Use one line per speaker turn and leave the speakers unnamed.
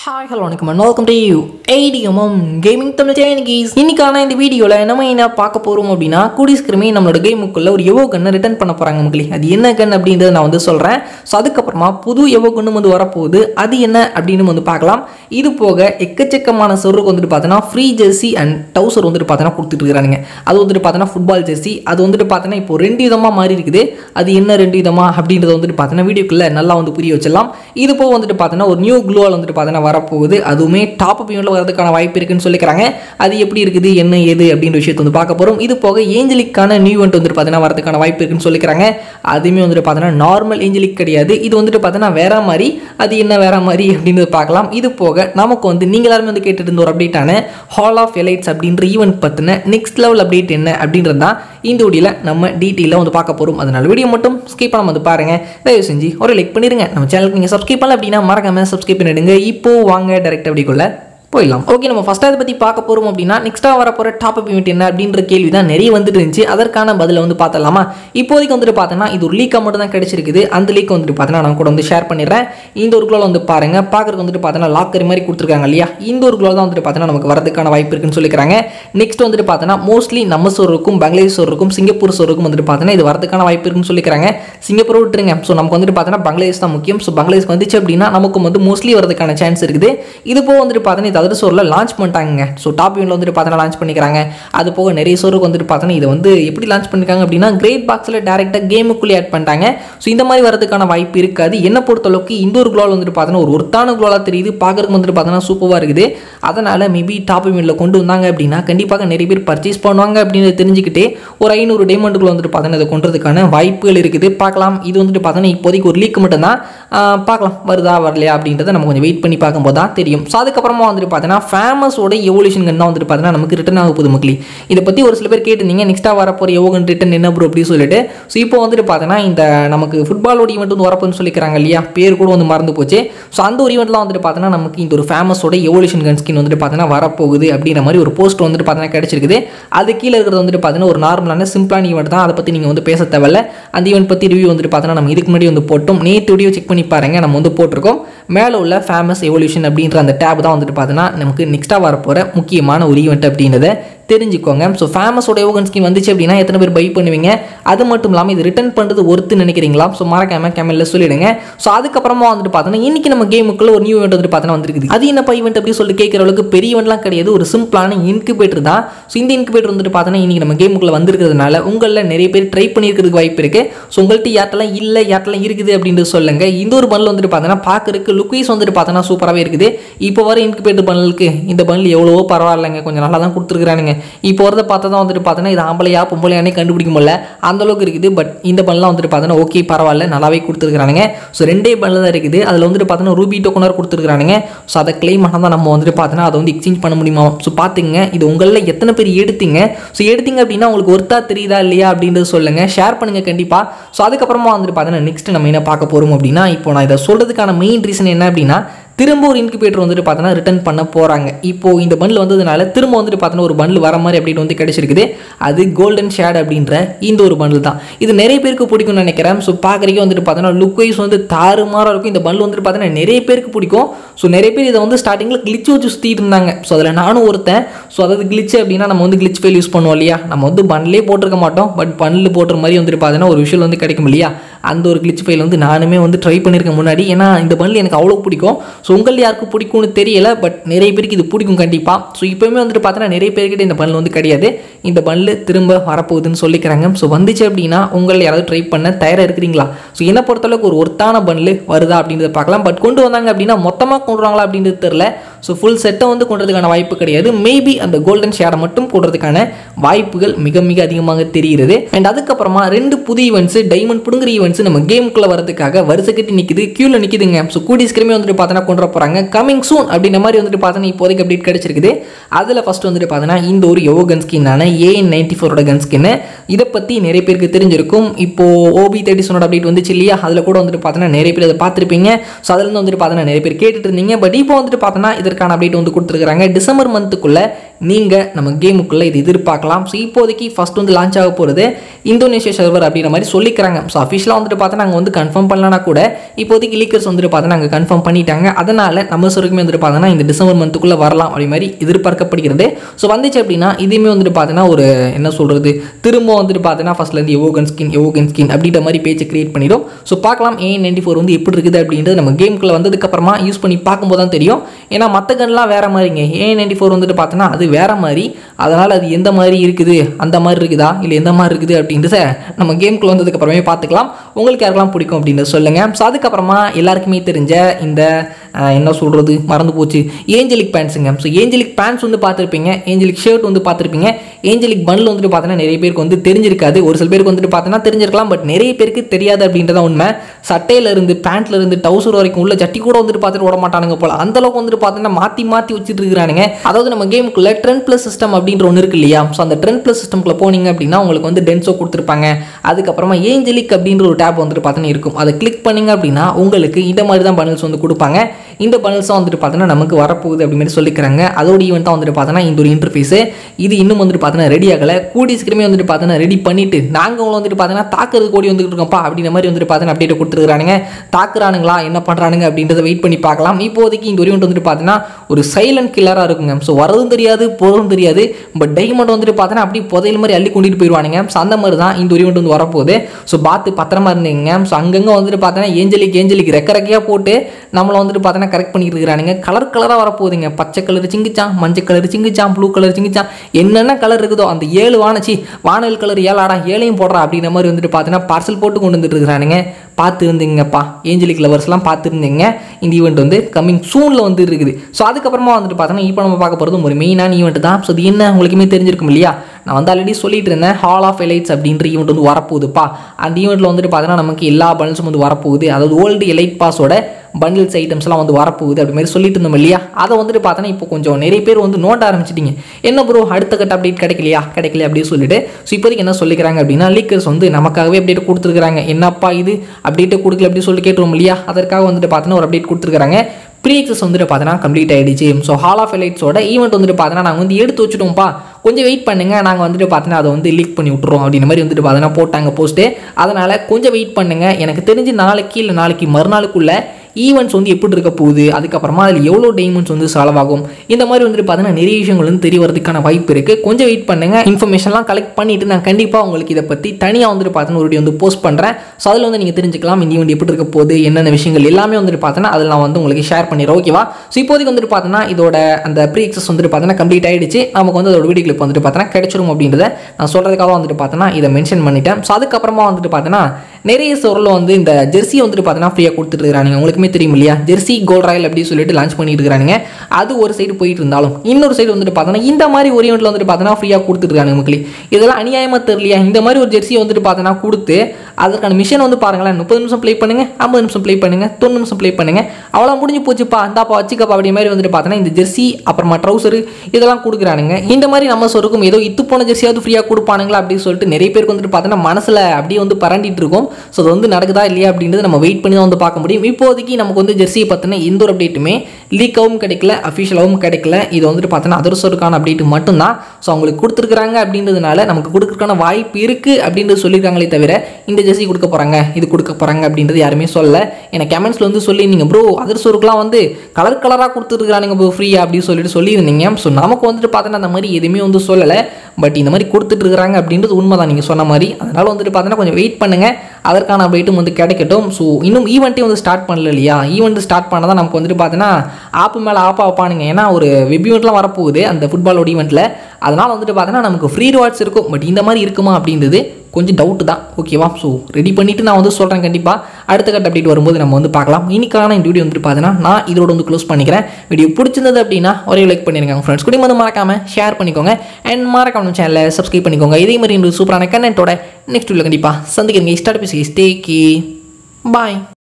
hi hello வணக்கம் and welcome to you ATMM gaming Tamil சேனகிஸ் இன்னைக்கான இந்த வீடியோவில் நம்ம என்ன பார்க்க போகிறோம் அப்படின்னா கூடி ஸ்கிரமே நம்மளோட கேமுக்குள்ள ஒரு எவோ கண்ணை ரிட்டர்ன் பண்ண போகிறாங்க மக்களே அது என்ன கன் அப்படின்றத நான் வந்து சொல்கிறேன் ஸோ அதுக்கப்புறமா புது எவோ கன்னு வந்து வரப்போகுது அது என்ன அப்படின்னு வந்து பார்க்கலாம் இது போக எக்கச்சக்கமான சர்வருக்கு வந்துட்டு பார்த்தோன்னா ஃப்ரீ ஜெர்சி அண்ட் டவுசர் வந்துட்டு பார்த்தோன்னா கொடுத்துட்டு இருக்கானுங்க அது வந்துட்டு பார்த்தோன்னா ஃபுட்பால் ஜெர்சி அது வந்துட்டு பார்த்தோன்னா இப்போ ரெண்டு விதமாக மாறி இருக்குது அது என்ன ரெண்டு விதமா அப்படின்றத வந்துட்டு பார்த்தோன்னா வீடியோக்குள்ள நல்லா வந்து புரிய வச்சிடலாம் இது போக வந்துட்டு பார்த்தோன்னா ஒரு நியூ க்ளோவால் வந்துட்டு பார்த்தோன்னா வரப்போகுது அதுவுமே டாப் அப் யூனில் வரதுக்கான வாய்ப்பு இருக்குன்னு சொல்லிக்கிறாங்க அது எப்படி இருக்குது என்ன ஏது அப்படின்ற விஷயத்தை வந்து பார்க்க போகிறோம் இது போக ஏஞ்சலிக்கான நியூ இவெண்ட் வந்துட்டு பார்த்தீங்கன்னா வரதுக்கான வாய்ப்பு இருக்குன்னு சொல்லிக்கிறாங்க அதுவுமே வந்துட்டு பார்த்தோன்னா நார்மல் ஏஞ்சலிக் கிடையாது இது வந்துட்டு பார்த்தோன்னா வேற மாதிரி அது என்ன வேற மாதிரி அப்படின்றது பார்க்கலாம் இது போக நமக்கு வந்து நீங்கள் எல்லாருமே வந்து கேட்டுட்டு இருந்த ஒரு அப்டேட்டான ஹால் ஆஃப் எலைட்ஸ் அப்படின்ற ஈவெண்ட் பற்றின நெக்ஸ்ட் லெவல் அப்டேட் என்ன அப்படின்றது தான் இந்த வீடியோவில் நம்ம டீட்டெயிலாக வந்து பார்க்க போகிறோம் அதனால வீடியோ மட்டும் ஸ்கிப் பண்ணாம வந்து பாருங்க தயவு செஞ்சு ஒரு லைக் பண்ணிடுங்க நம்ம சேனலுக்கு நீங்கள் சப்ஸ்கிரைப் பண்ணல அப்படின்னா மறக்காம சப்ஸ்கிரைப் பண்ணிடுங்க இப்போ வாங்க டேரக்ட் அப்படிக்குள்ள போயிடலாம் ஓகே நம்ம ஃபஸ்ட் அதை பற்றி பார்க்க போகிறோம் அப்படின்னா நெக்ஸ்ட்டாக வர போகிற டாப் அப் யூனிட் என்ன அப்படின்ற கேள்வி தான் நிறைய வந்துட்டு இருந்துச்சு அதற்கான பதிலை வந்து பார்த்தலாமா இப்போதைக்கு வந்துட்டு பார்த்தோன்னா இது ஒரு லீக்காக மட்டும் தான் கிடைச்சிருக்குது அந்த லீக் வந்துட்டு பார்த்தோன்னா நான் கூட வந்து ஷேர் பண்ணிடுறேன் இந்த ஒரு குளோவில் வந்து பாருங்க பார்க்கறதுக்கு வந்துட்டு பார்த்தோன்னா லாக்கர் மாதிரி கொடுத்துருக்காங்க இல்லையா இந்த ஒரு குளோவில் தான் வந்துட்டு பார்த்தோன்னா நமக்கு வரதுக்கான வாய்ப்பு இருக்குன்னு சொல்லிக்கிறாங்க நெக்ஸ்ட் வந்துட்டு பார்த்தோன்னா மோஸ்ட்லி நம்ம சோருக்கும் பங்களாதேஷ் சோருக்கும் சிங்கப்பூர் சோருக்கும் வந்துட்டு பார்த்தோன்னா இது வரதுக்கான வாய்ப்பு இருக்குன்னு சொல்லிக்கிறாங்க சிங்கப்பூர் விட்டுருங்க ஸோ நமக்கு வந்துட்டு பார்த்தோன்னா பங்களாதேஷ் தான் முக்கியம் ஸோ பங்களாதேஷ் வந்துச்சு அப்படின்னா நமக்கு வந்து மோஸ்ட்லி வரதுக்கான சான்ஸ் இருக்குது இது போக வந்துட்டு பார்த்தோன்னா இது அதர் சோரில் லான்ச் பண்ணிட்டாங்க ஸோ டாப் யூனில் வந்துட்டு பார்த்தோன்னா லான்ச் பண்ணிக்கிறாங்க அது போக நிறைய சோருக்கு வந்துட்டு பார்த்தோன்னா இதை வந்து எப்படி லான்ச் பண்ணிருக்காங்க அப்படின்னா கிரேட் பாக்ஸில் டேரெக்டாக கேமுக்குள்ளே ஆட் பண்ணிட்டாங்க ஸோ இந்த மாதிரி வரதுக்கான வாய்ப்பு இருக்காது என்ன பொறுத்தளவுக்கு இந்த ஒரு குளோவில் வந்துட்டு பார்த்தோன்னா ஒரு ஒருத்தான குளோலாக தெரியுது பார்க்கறதுக்கு வந்துட்டு பார்த்தோன்னா சூப்பராக இருக்குது அதனால் மேபி டாப் யூனில் கொண்டு வந்தாங்க அப்படின்னா கண்டிப்பாக நிறைய பேர் பர்ச்சேஸ் பண்ணுவாங்க அப்படின்னு தெரிஞ்சுக்கிட்டே ஒரு ஐநூறு டைமண்டுக்குள்ள வந்துட்டு பார்த்தோன்னா இதை கொண்டுறதுக்கான வாய்ப்புகள் இருக்குது பார்க்கலாம் இது வந்துட்டு பார்த்தோன்னா இப்போதைக்கு ஒரு லீக் மட்டும்தான் ஆஹ் பார்க்கலாம் வருதா வரலையா அப்படின்றத நம்ம கொஞ்சம் வெயிட் பண்ணி பார்க்கும்போது தான் தெரியும் ஸோ அதுக்கப்புறமா வந்துட்டு பார்த்தோன்னா ஃபேமஸோட எவல்யூஷன் கன் தான் வந்துட்டு பார்த்தோன்னா நமக்கு ரிட்டன் ஆக போகுது மக்களே இதை பற்றி ஒரு சில பேர் கேட்டிருந்தீங்க நெக்ஸ்ட்டாக வரப்போகிற எவோகன் ரிட்டன் என்ன ப்ரோ அப்படின்னு சொல்லிட்டு ஸோ இப்போ வந்துட்டு பார்த்தோன்னா இந்த நமக்கு ஃபுட்பாலோட ஈவெண்ட் வந்து வரப்போன்னு சொல்லிக்கிறாங்க இல்லையா பேர் கூட வந்து மறந்து போச்சு ஸோ அந்த ஒரு ஈவெண்ட்லாம் வந்துட்டு பார்த்தோன்னா நமக்கு இந்த ஒரு ஃபேமஸோட எவல்யூஷன் கன் ஸ்கின் வந்துட்டு பார்த்தோன்னா வரப்போகுது அப்படின்ற மாதிரி ஒரு போஸ்ட் வந்துட்டு பார்த்தோன்னா கிடைச்சிருக்குது அது கீழே இருக்கிறது வந்துட்டு பார்த்தீங்கன்னா ஒரு நார்மலான சிம்பிளான ஈவெண்ட் தான் அதை பற்றி நீங்கள் வந்து பேச தேவையில்ல அந்த ஈவெண்ட் பற்றி ரிவ்யூ வந்துட்டு பார்த்தோன்னா நம்ம இதுக்கு முன்னாடி வந்து போட்டோம் நேற்று வீடியோ செக் பண்ணி பாருங்க நம்ம வந்து போட்டிருக்கோம் மேலே உள்ள ஃபேமஸ் எவல்யூஷன் அப்படின்ற அந்த டேப் தான் வந்துட்டு பார்த்தோன்னா நமக்கு நெக்ஸ்ட்டாக வரப்போகிற முக்கியமான ஒரு ஈவெண்ட் அப்படின்றத தெரிஞ்சுக்கோங்க ஸோ ஃபேமஸோட எவோகன் ஸ்கீம் வந்துச்சு அப்படின்னா எத்தனை பேர் பை பண்ணுவீங்க அது மட்டும் இல்லாமல் இது ரிட்டர்ன் பண்ணுறது ஒருத்து நினைக்கிறீங்களா ஸோ மறக்காம கேமலில் சொல்லிடுங்க ஸோ அதுக்கப்புறமா வந்துட்டு பார்த்தோன்னா இன்னைக்கு நம்ம கேமுக்குள்ள ஒரு நியூ ஈவெண்ட் வந்துட்டு பார்த்தோன்னா வந்திருக்குது அது என்னப்பா ஈவெண்ட் அப்படி சொல்லி கேட்குற அளவுக்கு பெரிய ஈவெண்ட்லாம் கிடையாது ஒரு சிம்பிளான இன்குபேட்டர் தான் ஸோ இந்த இன்குபேட்டர் வந்துட்டு பார்த்தோன்னா இன்னைக்கு நம்ம கேமுக்குள்ள வந்திருக்கிறதுனால உங்களில் நிறைய பேர் ட்ரை பண்ணியிருக்கிறதுக்கு வாய்ப்பு இருக்குது ஸோ உங்கள்கிட்ட யார்ட்டெல்லாம் இல்லை யார்ட்டெல்லாம் இருக்குது அப்படின்றது சொல்லுங்க இந்த ஒரு பண்டில் வந்துட்டு பார்த்தோன்னா பார்க்கறதுக்கு லுக்வைஸ் வந்துட்டு பார்த்தோன்னா சூப்பராகவே இருக்குது இப்போ வர இன்குபேட்டர் பண்டலுக்கு இந்த பண்டில் எவ்வளவோ பரவாயில்லைங்க கொஞ்சம் நல்லா தான் கொடுத்துருக்குறானுங்க இப்போ வரதை பார்த்தா தான் வந்துட்டு பார்த்தோன்னா இது ஆம்பளையா பொம்பளையானே கண்டுபிடிக்க முடியல அந்த அளவுக்கு இருக்குது பட் இந்த பண்ணலாம் வந்துட்டு பார்த்தோன்னா ஓகே பரவாயில்ல நல்லாவே கொடுத்துருக்கானுங்க ஸோ ரெண்டே பண்ணல தான் இருக்குது அதில் வந்துட்டு பார்த்தோன்னா ரூபி டோக்கனர் கொடுத்துருக்கானுங்க ஸோ அதை கிளைம் ஆனால் தான் நம்ம வந்துட்டு பார்த்தோன்னா அதை வந்து எக்ஸ்சேஞ்ச் பண்ண முடியுமா ஸோ பார்த்துங்க இது உங்களில் எத்தனை பேர் எடுத்தீங்க ஸோ எடுத்தீங்க அப்படின்னா உங்களுக்கு ஒருத்தா தெரியுதா இல்லையா அப்படின்றது சொல்லுங்கள் ஷேர் பண்ணுங்கள் கண்டிப்பாக ஸோ அதுக்கப்புறமா வந்துட்டு பார்த்தோன்னா நெக்ஸ்ட் நம்ம என்ன பார்க்க போகிறோம் அப்படின்னா இப்போ நான் இதை சொல்கிறதுக்கான மெயின் ரீசன் என்ன அப்படின்னா திரும்ப ஒரு இன்குபேட்டர் வந்துட்டு பார்த்தோன்னா ரிட்டர்ன் பண்ண போகிறாங்க இப்போ இந்த பண்டில் வந்ததுனால திரும்ப வந்துட்டு பார்த்தோன்னா ஒரு பண்டில் வர மாதிரி அப்படின்னு வந்து கிடைச்சிருக்குது அது கோல்டன் ஷேட் அப்படின்ற இந்த ஒரு பண்டில் தான் இது நிறைய பேருக்கு பிடிக்கும்னு நினைக்கிறேன் ஸோ பார்க்குறக்கே வந்துட்டு பார்த்தோன்னா லுக் வைஸ் வந்து தாறுமாறாக இருக்கும் இந்த பண்டில் வந்துட்டு பார்த்தோன்னா நிறைய பேருக்கு பிடிக்கும் ஸோ நிறைய பேர் இதை வந்து ஸ்டார்டிங்கில் கிளிச் வச்சு சுற்றிட்டு இருந்தாங்க ஸோ அதில் நானும் ஒருத்தன் ஸோ அதாவது கிளிச் அப்படின்னா நம்ம வந்து கிளிச் ஃபைல் யூஸ் பண்ணுவோம் இல்லையா நம்ம வந்து பண்டிலே போட்டிருக்க மாட்டோம் பட் பண்டில் போட்டுற மாதிரி வந்துட்டு பார்த்தோன்னா ஒரு விஷயம் வந்து கிடைக்கும் இல்லையா அந்த ஒரு கிளிச் ஃபைல் வந்து நானுமே வந்து ட்ரை பண்ணியிருக்கேன் முன்னாடி ஏன்னா இந்த பண்டில் எனக்கு அவ்வளோ பிடிக்கும் ஸோ உங்கள் யாருக்கு பிடிக்கும்னு தெரியல பட் நிறைய பேருக்கு இது பிடிக்கும் கண்டிப்பாக ஸோ இப்போயுமே வந்துட்டு பார்த்தோன்னா நிறைய பேர்கிட்ட இந்த பண்டில் வந்து கிடையாது இந்த பண்டில் திரும்ப வரப்போகுதுன்னு சொல்லிக்கிறாங்க ஸோ வந்துச்சு அப்படின்னா உங்கள் யாராவது ட்ரை பண்ண தயாராக இருக்கிறீங்களா ஸோ என்னை பொறுத்தளவுக்கு ஒரு ஒருத்தான பண்டில் வருதா அப்படின்றத பார்க்கலாம் பட் கொண்டு வந்தாங்க அப்படின்னா மொத்தமாக கொண்டு வராங்களா அப்படின்றது தெரில ஸோ ஃபுல் செட்டை வந்து கொண்டதுக்கான வாய்ப்பு கிடையாது மேபி அந்த கோல்டன் ஷேரை மட்டும் கொண்டதுக்கான வாய்ப்புகள் மிக மிக அதிகமாக தெரிகிறது அண்ட் அதுக்கப்புறமா ரெண்டு புது ஈவெண்ட்ஸ் டைமண்ட் புடுங்குற ஈவெண்ட்ஸ் நம்ம கேமுக்குள்ள வரதுக்காக வருஷ கட்டி நிற்குது கியூவில் நிற்குதுங்க ஸோ கூடி ஸ்கிரமே வந்துட்டு பார்த்தோன்னா கொண்டு வர போகிறாங்க கமிங் சூன் அப்படின்ற மாதிரி வந்துட்டு பார்த்தோன்னா இப்போதைக்கு அப்டேட் கிடைச்சிருக்குது அதில் ஃபஸ்ட் வந்துட்டு பார்த்தோன்னா இந்த ஒரு யோ கன் ஸ்கின்னான ஏஎன் நைன்டி ஃபோரோட கன் ஸ்கின்னு இதை பற்றி நிறைய பேருக்கு தெரிஞ்சிருக்கும் இப்போ ஓபி தேர்ட்டி சொன்னோட அப்டேட் வந்துச்சு இல்லையா அதில் கூட வந்துட்டு பார்த்தோன்னா நிறைய பேர் அதை பார்த்துருப்பீங்க ஸோ அதுலேருந்து வந்துட்டு பார்த்தோன்னா நிறைய பேர் கேட்டுட்டு இருந்தீங்க பட் இப்போ வந்துட்டு பார்த்தோன்னா இதற்கான அப்டேட் வந்து கொடுத்துருக்காங்க டிசம்பர் மந்த்துக்குள்ள நீங்கள் நம்ம கேமுக்குள்ளே இது எதிர்பார்க்கலாம் ஸோ இப்போதைக்கு ஃபஸ்ட் வந்து லான்ச் ஆக போகிறது இந்தோனேஷியா சர்வர் அப்படின்ற மாதிரி சொல்லிக்கிறாங்க ஸோ அஃபிஷியலாக வந்துட்டு பார்த்தா நாங்கள் வந்து கன்ஃபார்ம் பண்ணலனா கூட இப்போதைக்கு லீக்கர்ஸ் வந்துட்டு பார்த்தா நாங்கள் கன்ஃபார்ம் பண்ணிட்டாங்க அதனால் நம்ம சர்வருக்குமே வந்துட்டு பார்த்தோன்னா இந்த டிசம்பர் மந்த்துக்குள்ளே வரலாம் அப்படி மாதிரி எதிர்பார்க்கப்படுகிறது ஸோ வந்துச்சு அப்படின்னா இதுவுமே வந்துட்டு பார்த்தீங்கன்னா ஒரு என்ன சொல்கிறது திரும்ப வந்துட்டு பார்த்தீங்கன்னா ஃபஸ்ட்லேருந்து எவோகன் ஸ்கின் எவோகன் ஸ்கின் அப்படின்ற மாதிரி பேஜை கிரியேட் பண்ணிடும் ஸோ பார்க்கலாம் ஏ நைன்டி ஃபோர் வந்து எப்படி இருக்குது அப்படின்றது நம்ம கேமுக்குள்ளே வந்ததுக்கப்புறமா யூஸ் பண்ணி பார்க்கும்போது தான் தெரியும் ஏன்னா மற்ற கன்லாம் வேறு மாதிரிங்க ஏ நைன்டி ஃபோர் வந்துட்டு பார்த்தோன்னா அது வேறு மாதிரி அதனால் அது எந்த மாதிரி இருக்குது அந்த மாதிரி இருக்குதா இல்லை எந்த மாதிரி இருக்குது அப்படின்றத நம்ம கேமுக்குள்ளே வந்ததுக்கப்புறமே பார்த்துக்கலாம் உங்களுக்கு யாருக்கெல்லாம் பிடிக்கும் அப்படின்றத சொல்லுங்கள் ஸோ அதுக்கப்புறமா எல்லாருக்குமே தெரிஞ்ச இந்த அஹ், என்ன சொல்கிறது மறந்து போச்சு ஏஞ்சலிக் பேண்ட்ஸுங்க ஸோ ஏஞ்சலிக் பேண்ட்ஸ் வந்து பார்த்துருப்பீங்க ஏஞ்சலிக் ஷர்ட் வந்து பார்த்துருப்பீங்க ஏஞ்சலிக் பண்டில் வந்துட்டு பார்த்தீங்கன்னா நிறைய பேருக்கு வந்து தெரிஞ்சிருக்காது ஒரு சில பேருக்கு வந்துட்டு பார்த்தீங்கன்னா தெரிஞ்சிருக்கலாம் பட் நிறைய பேருக்கு தெரியாது அப்படின்றத உண்மை சட்டையில இருந்து பேண்ட்ல இருந்து டவுசர் வரைக்கும் உள்ள சட்டி கூட வந்துட்டு பார்த்துட்டு ஓட மாட்டானுங்க போல அந்த அளவுக்கு வந்துட்டு பார்த்தீங்கன்னா மாற்றி மாற்றி வச்சுட்டு இருக்கிறானுங்க அதாவது நம்ம கேமுக்குள்ள ட்ரெண்ட் ப்ளஸ் சிஸ்டம் அப்படின்ற ஒன்று இருக்கு இல்லையா ஸோ அந்த ட்ரெண்ட் ப்ளஸ் சிஸ்டம்குள்ள போனீங்க அப்படின்னா உங்களுக்கு வந்து டென்ஸோ கொடுத்துருப்பாங்க அதுக்கப்புறமா ஏஞ்சலிக் அப்படின்ற ஒரு டேப் வந்துட்டு பார்த்தீங்கன்னா இருக்கும் அதை கிளிக் பண்ணீங்க அப்படின்னா உங்களுக்கு இந்த மாதிரி தான் பண்டில்ஸ் வந்து கொடுப்பாங்க இந்த பண்டில்ஸாக வந்துட்டு பார்த்தீங்கன்னா நமக்கு வரப்போகுது அப்படி மாதிரி சொல்லிக்கிறாங்க அதோட ஈவெண்ட் தான் வந்துட்டு பார்த்தீங்கன்னா இந்த ஒரு இன்டர்ஃபேஸு இது இன்னும் வந்துட்டு பார்த்தீங்கன்னா ரெடி ஆகலை கூடி சீக்கிரமே வந்துட்டு பார்த்தீங்கன்னா ரெடி பண்ணிட்டு நாங்கள் உங்களை வந்துட்டு பார்த்தீங்கன்னா தாக்குறது கூடி வந்துட்டு இருக்கோம்ப்பா அப்படின்ற மாதிரி வந்துட்டு பார்த்தீங்கன்னா அப்டேட் கொடுத்துருக்கானுங்க தாக்குறானுங்களா என்ன பண்ணுறானுங்க அப்படின்றத வெயிட் பண்ணி பார்க்கலாம் இப்போதைக்கு இந்த ஒரு ஈவெண்ட் வந்துட்டு பார்த்தீங்கன்னா ஒரு சைலண்ட் கில்லராக இருக்குங்க ஸோ வரதும் தெரியாது போகிறதும் தெரியாது பட் டைமண்ட் வந்துட்டு பார்த்தீங்கன்னா அப்படியே புதையல் மாதிரி அள்ளி கொண்டுட்டு போயிடுவானுங்க ஸோ அந்த மாதிரி தான் இந்த ஒரு ஈவெண்ட் வந்து வரப்போகுது ஸோ பார்த்து பத்திரமா இருந்தீங்க ஸோ அங்கங்கே வந்துட்டு பார்த்தீங்கன்னா ஏஞ்சலிக் ஏஞ்சலிக் ரெக்க ரெக்கையாக போட்டு நம்மளை வந்துட்டு பார்த்தீங்கன்னா கரெக்ட் பண்ணிட்டு இருக்கிறானுங்க கலர் கலராக வரப்போகுதுங்க பச்சை கலர் சிங்கிச்சான் மஞ்சள் கலர் சிங்கிச்சான் ப்ளூ கலர் சிங்கிச்சான் என்னென்ன கலர் இருக்குதோ அந்த ஏழு வானச்சி வானல் கலர் ஏழாடா ஏழையும் போடுறா அப்படின்ற மாதிரி வந்துட்டு பார்த்தீங்கன்னா பார்சல் போட்டு கொண்டு வந்துட்டு இருக்கிறானுங்க பார்த்து இருந்தீங்கப்பா ஏஞ்சலிக் லவர்ஸ்லாம் பார்த்துருந்தீங்க இந்த ஈவெண்ட் வந்து கம்மிங் சூனில் வந்து இருக்குது ஸோ அதுக்கப்புறமா வந்துட்டு பார்த்தோன்னா இப்போ நம்ம பார்க்க போகிறது ஒரு மெயினான ஈவெண்ட் தான் ஸோ இது என்ன உங்களுக்குமே தெரிஞ்சிருக்கும் இல்லையா நான் வந்து ஆல்ரெடி சொல்லிட்டு இருந்தேன் ஹால் ஆஃப் எலைட்ஸ் அப்படின்ற ஈவெண்ட் வந்து வரப்போகுதுப்பா அந்த ஈவெண்ட்டில் வந்துட்டு பார்த்தீங்கன்னா நமக்கு எல்லா பலன்ஸும் வந்து வரப்போகுது அதாவது ஓல்டு எலைட் பாஸோட பண்டில்ஸ் ஐட்டம்ஸ்லாம் வந்து வரப்போகுது அப்படி மாதிரி சொல்லிட்டு இருந்தோம் இல்லையா அதை வந்துட்டு பார்த்தோன்னா இப்போ கொஞ்சம் நிறைய பேர் வந்து நோட்ட ஆரம்பிச்சிட்டிங்க என்ன ப்ரோ அடுத்த கட்ட அப்டேட் கிடைக்கலையா கிடைக்கல அப்படின்னு சொல்லிட்டு ஸோ இப்போதைக்கு என்ன சொல்லிக்கிறாங்க அப்படின்னா லீக்கர்ஸ் வந்து நமக்காகவே அப்டேட் கொடுத்துருக்காங்க என்னப்பா இது அப்டேட்டே கொடுக்கல அப்படின்னு சொல்லி கேட்டுருவோம் இல்லையா அதற்காக வந்துட்டு பார்த்தோன்னா ஒரு அப்டேட் கொடுத்துருக்காங்க ப்ரீ எக்ஸஸ் வந்துட்டு பார்த்தீங்கன்னா கம்ப்ளீட் ஆயிடுச்சு ஸோ ஹால் ஆஃப் எலைட்ஸோட ஈவெண்ட் வந்துட்டு பார்த்தீங்கன்னா நாங்கள் வந்து எடுத்து வச்சுட்டோம்ப்பா கொஞ்சம் வெயிட் பண்ணுங்க நாங்கள் வந்துட்டு பார்த்தீங்கன்னா அதை வந்து லீக் பண்ணி விட்ருவோம் அப்படின்ற மாதிரி வந்துட்டு பார்த்தீங்கன்னா போட்டாங்க போஸ்ட்டு அதனால் கொஞ்சம் வெயிட் பண்ணுங்க எனக்கு தெரிஞ்சு நாளைக்கு இல்லை நாளைக்கு மறுநாளுக்குள்ள ஈவெண்ட்ஸ் வந்து எப்படி இருக்க போகுது அதுக்கப்புறமா அதில் எவ்வளோ டைமண்ட்ஸ் வந்து செலவாகும் இந்த மாதிரி வந்துட்டு பார்த்தீங்கன்னா நிறைய விஷயங்கள் வந்து தெரிய வரதுக்கான வாய்ப்பு இருக்குது கொஞ்சம் வெயிட் பண்ணுங்க இன்ஃபர்மேஷன்லாம் கலெக்ட் பண்ணிட்டு நான் கண்டிப்பாக உங்களுக்கு இதை பற்றி தனியாக வந்துட்டு பார்த்தீங்கன்னா ஒரு வீடியோ வந்து போஸ்ட் பண்ணுறேன் ஸோ அதில் வந்து நீங்கள் தெரிஞ்சுக்கலாம் இந்த ஈவெண்ட் எப்படி இருக்க போகுது என்னென்ன விஷயங்கள் எல்லாமே வந்துட்டு பார்த்தீங்கன்னா அதில் நான் வந்து உங்களுக்கு ஷேர் பண்ணிடுறேன் ஓகேவா ஸோ இப்போதைக்கு வந்துட்டு பார்த்தீங்கன்னா இதோட அந்த ப்ரீ எக்ஸஸ் வந்துட்டு பார்த்தீங்கன்னா கம்ப்ளீட் ஆயிடுச்சு நமக்கு வந்து அதோட வீடியோ கிளிப் வந்துட்டு பார்த்தீங்கன்னா கிடைச்சிரும் அப்படின்றத நான் சொல்கிறதுக்காக வந்துட்டு பார்த்தீங்கன்னா இதை மென்ஷன் பண்ணிட்டேன் ஸோ அதுக்கப்புறமா வந்துட்டு பார்த்தீங்கன்னா நிறைய ஸ்டோரில் வந்து இந்த ஜெர்சி வந்துட்டு பார்த்தீங்கன்னா ஃப்ரீயாக கொடுத்துட்டு இருக்காங்க உங்களுக்குமே தெரியும் இல்லையா ஜெர்சி கோல்ட் ராயல் அப்படின்னு சொல்லிட்டு லான்ச் பண்ணிட்டு இருக்காங்க அது ஒரு சைடு போயிட்டு இருந்தாலும் இன்னொரு சைடு வந்துட்டு பார்த்தோன்னா இந்த மாதிரி ஒரு ஈவெண்ட்டில் வந்துட்டு பார்த்தோன்னா ஃப்ரீயாக கொடுத்துட்டு இருக்காங்க மக்களே இதெல்லாம் அநியாயமாக தெரியலையா இந்த மாதிரி ஒரு ஜெர்சியை வந்துட்டு பார்த்தோன்னா கொடுத்து அதற்கான மிஷன் வந்து பாருங்களேன் முப்பது நிமிஷம் ப்ளே பண்ணுங்க ஐம்பது நிமிஷம் ப்ளே பண்ணுங்க தொண்ணூறு நிமிஷம் ப்ளே பண்ணுங்க அவ்வளோ முடிஞ்சு போச்சுப்பா இந்தாப்பா வச்சுக்கப்பா அப்படி மாதிரி வந்துட்டு பார்த்தோன்னா இந்த ஜெர்சி அப்புறமா ட்ரௌசரு இதெல்லாம் கொடுக்குறானுங்க இந்த மாதிரி நம்ம சொருக்கும் ஏதோ இத்து போன ஜெர்சியாவது ஃப்ரீயாக கொடுப்பானுங்களா அப்படின்னு சொல்லிட்டு நிறைய பேருக்கு வந்துட்டு பார்த்தோன்னா மனசில் அப்படியே வந்து பரண்டிட்டு இருக்கும் ஸோ அது வந்து நடக்குதா இல்லையா அப்படின்றது நம்ம வெயிட் பண்ணி தான் வந்து பார்க்க முடியும் இப்போதைக்கு நமக்கு வந்து ஜெர்சியை பற்றின எந்த ஒரு அப்டேட்டுமே லீக்காகவும் கிடைக்கல அஃபிஷியலாகவும் கிடைக்கல இது வந்துட்டு பார்த்தோன்னா அதர்சருக்கான அப்டேட் மட்டும்தான் ஸோ அவங்களுக்கு கொடுத்துருக்காங்க அப்படின்றதுனால நமக்கு கொடுக்கறதுக்கான வாய்ப்பு இருக்குது அப்படின்றது சொல்லியிருக்காங்களே தவிர இந்த ஜெர்சி கொடுக்க போகிறாங்க இது கொடுக்க போகிறாங்க அப்படின்றது யாருமே சொல்லல எனக்கு கமெண்ட்ஸில் வந்து சொல்லியிருந்தீங்க ப்ரோ அதர்சருக்குலாம் வந்து கலர் கலராக கொடுத்துருக்கானுங்க ப்ரோ ஃப்ரீ அப்படின்னு சொல்லிட்டு சொல்லியிருந்தீங்க ஸோ நமக்கு வந்துட்டு பார்த்தோன்னா அந்த மாதிரி எதுவுமே வந்து சொல்லலை பட் இந்த மாதிரி கொடுத்துட்டு இருக்காங்க அப்படின்றது உண்மை தான் நீங்கள் சொன்ன மாதிரி அதனால் வந்துட்டு பார்த்தோன்னா கொஞ்சம் வெயிட் பண்ணுங்கள் அதற்கான அப்டேட்டும் வந்து கிடைக்கட்டும் ஸோ இன்னும் ஈவெண்ட்டே வந்து ஸ்டார்ட் பண்ணல இல்லையா ஈவெண்ட் ஸ்டார்ட் பண்ணால் தான் நமக்கு வந்துட்டு பார்த்தீங்கன்னா ஆப்பு மேலே ஆப்பாக வைப்பானுங்க ஏன்னா ஒரு வெப் ஈவெண்ட்லாம் வரப்போகுது அந்த ஃபுட்பாலோட ஈவெண்ட்டில் அதனால் வந்துட்டு பார்த்தீங்கன்னா நமக்கு ஃப்ரீ ரிவார்ட்ஸ் இருக்கும் பட் இந்த மாதிரி இருக்குமா அப்படின்றது கொஞ்சம் டவுட்டு தான் ஓகேவா ஸோ ரெடி பண்ணிவிட்டு நான் வந்து சொல்கிறேன் கண்டிப்பாக அடுத்த கட்ட அப்டேட் வரும்போது நம்ம வந்து பார்க்கலாம் இன்னைக்கான இந்த வீடியோ வந்துட்டு பார்த்தீங்கன்னா நான் இதோட வந்து க்ளோஸ் பண்ணிக்கிறேன் வீடியோ பிடிச்சிருந்தது அப்படின்னா ஒரே லைக் பண்ணிருங்க உங்கள் ஃப்ரெண்ட்ஸ் கூட வந்து மறக்காமல் ஷேர் பண்ணிக்கோங்க அண்ட் மறக்காம நம்ம சேனலை சப்ஸ்கிரைப் பண்ணிக்கோங்க இதே மாதிரி இன்னொரு சூப்பரான கண்டென்ட்டோட நெக்ஸ்ட் வீடியோ கண்டிப்பாக சந்திக்கிறீங்க ஸ்டார்ட் பேசி ஸ்டே கே பாய்